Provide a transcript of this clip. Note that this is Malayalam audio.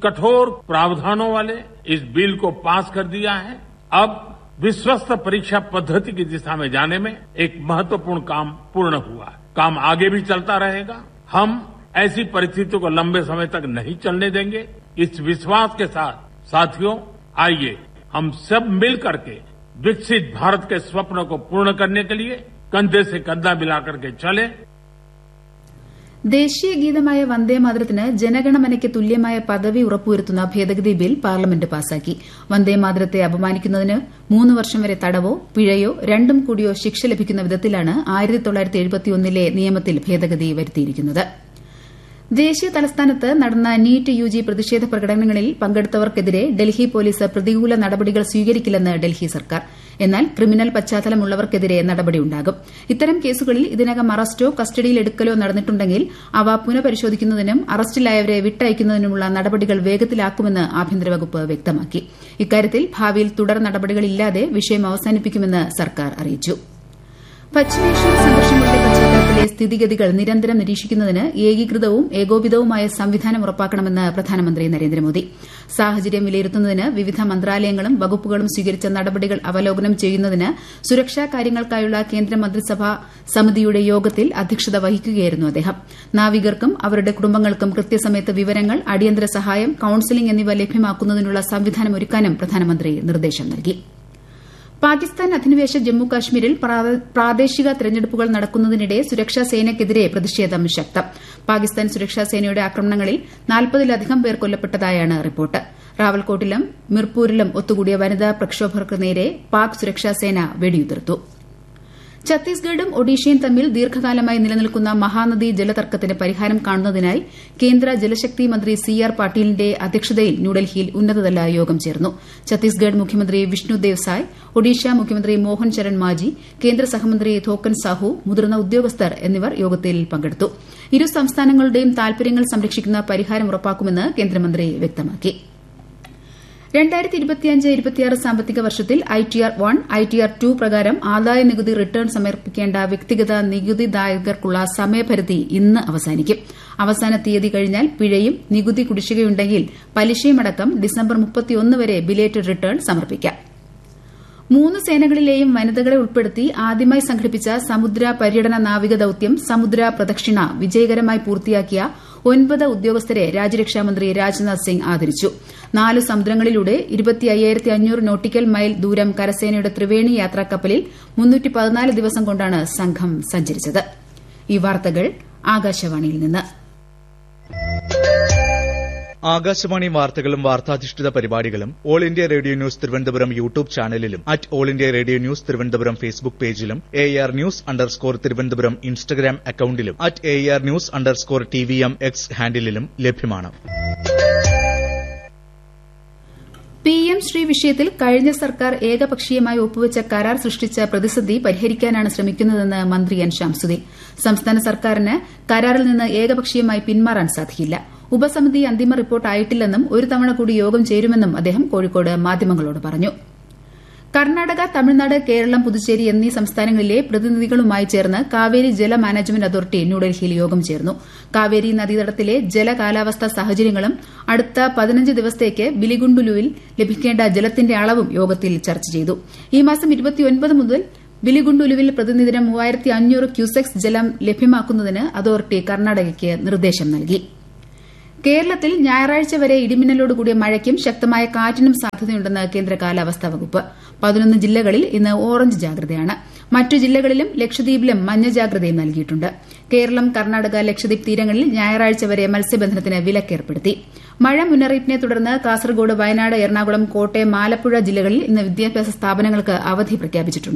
कठोर प्रावधानों वाले इस बिल को पास कर दिया है अब विश्वस्त परीक्षा पद्धति की दिशा में जाने में एक महत्वपूर्ण काम पूर्ण हुआ है काम आगे भी चलता रहेगा हम ऐसी परिस्थितियों को लंबे समय तक नहीं चलने देंगे इस विश्वास के साथ साथियों आइए हम सब मिल करके विकसित भारत के स्वप्न को पूर्ण करने के लिए कंधे से कंधा मिलाकर के चले ദേശീയ ഗീതമായ വന്ദേമാതരത്തിന് ജനഗണമനയ്ക്ക് തുല്യമായ പദവി ഉറപ്പുവരുത്തുന്ന ഭേദഗതി ബിൽ പാർലമെന്റ് പാസാക്കി വന്ദേമാതരത്തെ അപമാനിക്കുന്നതിന് മൂന്ന് വർഷം വരെ തടവോ പിഴയോ രണ്ടും കൂടിയോ ശിക്ഷ ലഭിക്കുന്ന വിധത്തിലാണ് ലെ നിയമത്തിൽ ഭേദഗതി വരുത്തിയിരിക്കുന്നത് ദേശീയ തലസ്ഥാനത്ത് നടന്ന നീറ്റ് യുജി പ്രതിഷേധ പ്രകടനങ്ങളിൽ പങ്കെടുത്തവർക്കെതിരെ ഡൽഹി പോലീസ് പ്രതികൂല നടപടികൾ സ്വീകരിക്കില്ലെന്ന് ഡൽഹി സർക്കാർ എന്നാൽ ക്രിമിനൽ പശ്ചാത്തലമുള്ളവർക്കെതിരെ നടപടിയുണ്ടാകും ഇത്തരം കേസുകളിൽ ഇതിനകം അറസ്റ്റോ കസ്റ്റഡിയിലെടുക്കലോ നടന്നിട്ടുണ്ടെങ്കിൽ അവ പുനഃപരിശോധിക്കുന്നതിനും അറസ്റ്റിലായവരെ വിട്ടയക്കുന്നതിനുമുള്ള നടപടികൾ വേഗത്തിലാക്കുമെന്ന് ആഭ്യന്തര വകുപ്പ് വ്യക്തമാക്കി ഇക്കാര്യത്തിൽ ഭാവിയിൽ തുടർ നടപടികളില്ലാതെ വിഷയം അവസാനിപ്പിക്കുമെന്ന് സർക്കാർ അറിയിച്ചു പശ്ചിമേഷ്യൻ സംഘർഷങ്ങളുടെ പശ്ചാത്തലത്തിലെ സ്ഥിതിഗതികൾ നിരന്തരം നിരീക്ഷിക്കുന്നതിന് ഏകീകൃതവും ഏകോപിതവുമായ സംവിധാനം ഉറപ്പാക്കണമെന്ന് പ്രധാനമന്ത്രി നരേന്ദ്രമോദി സാഹചര്യം വിലയിരുത്തുന്നതിന് വിവിധ മന്ത്രാലയങ്ങളും വകുപ്പുകളും സ്വീകരിച്ച നടപടികൾ അവലോകനം ചെയ്യുന്നതിന് സുരക്ഷാ കാര്യങ്ങൾക്കായുള്ള കേന്ദ്ര മന്ത്രിസഭാ സമിതിയുടെ യോഗത്തിൽ അധ്യക്ഷത വഹിക്കുകയായിരുന്നു അദ്ദേഹം നാവികർക്കും അവരുടെ കുടുംബങ്ങൾക്കും കൃത്യസമയത്ത് വിവരങ്ങൾ അടിയന്തര സഹായം കൌൺസിലിംഗ് എന്നിവ ലഭ്യമാക്കുന്നതിനുള്ള സംവിധാനമൊരുക്കാനും പ്രധാനമന്ത്രി നിർദ്ദേശം നൽകി പാകിസ്ഥാൻ അധിനിവേശ ജമ്മു കാശ്മീരിൽ പ്രാദേശിക തെരഞ്ഞെടുപ്പുകൾ നടക്കുന്നതിനിടെ സുരക്ഷാ സേനയ്ക്കെതിരെ പ്രതിഷേധം ശക്തം പാകിസ്ഥാൻ സുരക്ഷാ സേനയുടെ ആക്രമണങ്ങളിൽ നാൽപ്പതിലധികം പേർ കൊല്ലപ്പെട്ടതായാണ് റിപ്പോർട്ട് റാവൽകോട്ടിലും മിർപൂരിലും ഒത്തുകൂടിയ വനിതാ പ്രക്ഷോഭകർക്ക് നേരെ പാക് സുരക്ഷാ സേന വെടിയുതിർത്തു ഛത്തീസ്ഗഡും ഒഡീഷയും തമ്മിൽ ദീർഘകാലമായി നിലനിൽക്കുന്ന മഹാനദി ജലതർക്കത്തിന് പരിഹാരം കാണുന്നതിനായി കേന്ദ്ര ജലശക്തി മന്ത്രി സി ആർ പാട്ടീലിന്റെ അധ്യക്ഷതയിൽ ന്യൂഡൽഹിയിൽ ഉന്നതതല യോഗം ചേർന്നു ഛത്തീസ്ഗഡ് മുഖ്യമന്ത്രി വിഷ്ണുദേവ് സായ് ഒഡീഷ മുഖ്യമന്ത്രി മോഹൻ ചരൺ മാജി കേന്ദ്ര സഹമന്ത്രി തോക്കൻ സാഹു മുതിർന്ന ഉദ്യോഗസ്ഥർ എന്നിവർ യോഗത്തിൽ പങ്കെടുത്തു ഇരു സംസ്ഥാനങ്ങളുടെയും താൽപര്യങ്ങൾ സംരക്ഷിക്കുന്ന പരിഹാരം ഉറപ്പാക്കുമെന്ന് കേന്ദ്രമന്ത്രി വ്യക്തമാക്കി സാമ്പത്തിക വർഷത്തിൽ ഐടിആർ വൺ ഐടിആർ ടു പ്രകാരം ആദായ നികുതി റിട്ടേൺ സമർപ്പിക്കേണ്ട വ്യക്തിഗത നികുതിദായകർക്കുള്ള സമയപരിധി ഇന്ന് അവസാനിക്കും അവസാന തീയതി കഴിഞ്ഞാൽ പിഴയും നികുതി കുടിശ്ശികയുണ്ടെങ്കിൽ പലിശയുമടക്കം ഡിസംബർ വരെ ബിലേറ്റഡ് റിട്ടേൺ സമർപ്പിക്കാം മൂന്ന് സേനകളിലെയും വനിതകളെ ഉൾപ്പെടുത്തി ആദ്യമായി സംഘടിപ്പിച്ച സമുദ്ര പര്യടന നാവിക ദൌത്യം സമുദ്ര പ്രദക്ഷിണ വിജയകരമായി പൂർത്തിയാക്കിയ ഒൻപത് ഉദ്യോഗസ്ഥരെ രാജ്യരക്ഷാമന്ത്രി രാജ്നാഥ് സിംഗ് ആദരിച്ചു നാല് സമുദ്രങ്ങളിലൂടെ നോട്ടിക്കൽ മൈൽ ദൂരം കരസേനയുടെ ത്രിവേണി യാത്രാ കപ്പലിൽ ദിവസം കൊണ്ടാണ് സംഘം സഞ്ചരിച്ചത് ഈ വാർത്തകൾ ആകാശവാണിയിൽ നിന്ന് ആകാശവാണി വാർത്തകളും വാർത്താധിഷ്ഠിത പരിപാടികളും all India radio news Thiruvananthapuram YouTube ചാനലിലും at all India radio news Thiruvananthapuram Facebook പേജിലും A R news underscore Thiruvananthapuram Instagram അക്കൌണ്ടിലും at A R news underscore T V M X ഹാൻഡിലും ലഭ്യമാണ് പി എം ശ്രീ വിഷയത്തിൽ കഴിഞ്ഞ സർക്കാർ ഏകപക്ഷീയമായി ഒപ്പുവച്ച കരാർ സൃഷ്ടിച്ച പ്രതിസന്ധി പരിഹരിക്കാനാണ് ശ്രമിക്കുന്നതെന്ന് മന്ത്രി എൻ ഷംസുദ്ദീൻ സംസ്ഥാന സർക്കാരിന് കരാറിൽ നിന്ന് ഏകപക്ഷീയമായി പിന്മാറാൻ സാധിക്കില്ല ഉപസമിതി അന്തിമ റിപ്പോർട്ട് ആയിട്ടില്ലെന്നും ഒരു തവണ കൂടി യോഗം ചേരുമെന്നും അദ്ദേഹം കോഴിക്കോട് മാധ്യമങ്ങളോട് പറഞ്ഞു കർണാടക തമിഴ്നാട് കേരളം പുതുച്ചേരി എന്നീ സംസ്ഥാനങ്ങളിലെ പ്രതിനിധികളുമായി ചേർന്ന് കാവേരി ജല മാനേജ്മെന്റ് അതോറിറ്റി ന്യൂഡൽഹിയിൽ യോഗം ചേർന്നു കാവേരി നദീതടത്തിലെ ജല കാലാവസ്ഥാ സാഹചര്യങ്ങളും അടുത്ത പതിനഞ്ച് ദിവസത്തേക്ക് ബിലിഗുണ്ടുലുവിൽ ലഭിക്കേണ്ട ജലത്തിന്റെ അളവും യോഗത്തിൽ ചർച്ച ചെയ്തു ഈ മാസം മുതൽ ബിലിഗുണ്ടുലുവിൽ പ്രതിനിധിനം മൂവായിരത്തി അഞ്ഞൂറ് ക്യൂസെക്സ് ജലം ലഭ്യമാക്കുന്നതിന് അതോറിറ്റി കർണാടകയ്ക്ക് നിർദ്ദേശം നൽകി കേരളത്തിൽ ഞായറാഴ്ച വരെ ഇടിമിന്നലോടുകൂടിയ മഴയ്ക്കും ശക്തമായ കാറ്റിനും സാധ്യതയുണ്ടെന്ന് കേന്ദ്ര കാലാവസ്ഥാ വകുപ്പ് പതിനൊന്ന് ജില്ലകളിൽ ഇന്ന് ഓറഞ്ച് ജാഗ്രതയാണ് മറ്റു ജില്ലകളിലും ലക്ഷദ്വീപിലും മഞ്ഞ ജാഗ്രതയും നൽകിയിട്ടുണ്ട് കേരളം കർണാടക ലക്ഷദ്വീപ് തീരങ്ങളിൽ ഞായറാഴ്ച വരെ മത്സ്യബന്ധനത്തിന് വിലക്കേർപ്പെടുത്തി മഴ മുന്നറിയിപ്പിനെ തുടർന്ന് കാസർഗോഡ് വയനാട് എറണാകുളം കോട്ടയം ആലപ്പുഴ ജില്ലകളിൽ ഇന്ന് വിദ്യാഭ്യാസ സ്ഥാപനങ്ങൾക്ക് അവധി പ്രഖ്യാപിച്ചിട്ടുണ്ട്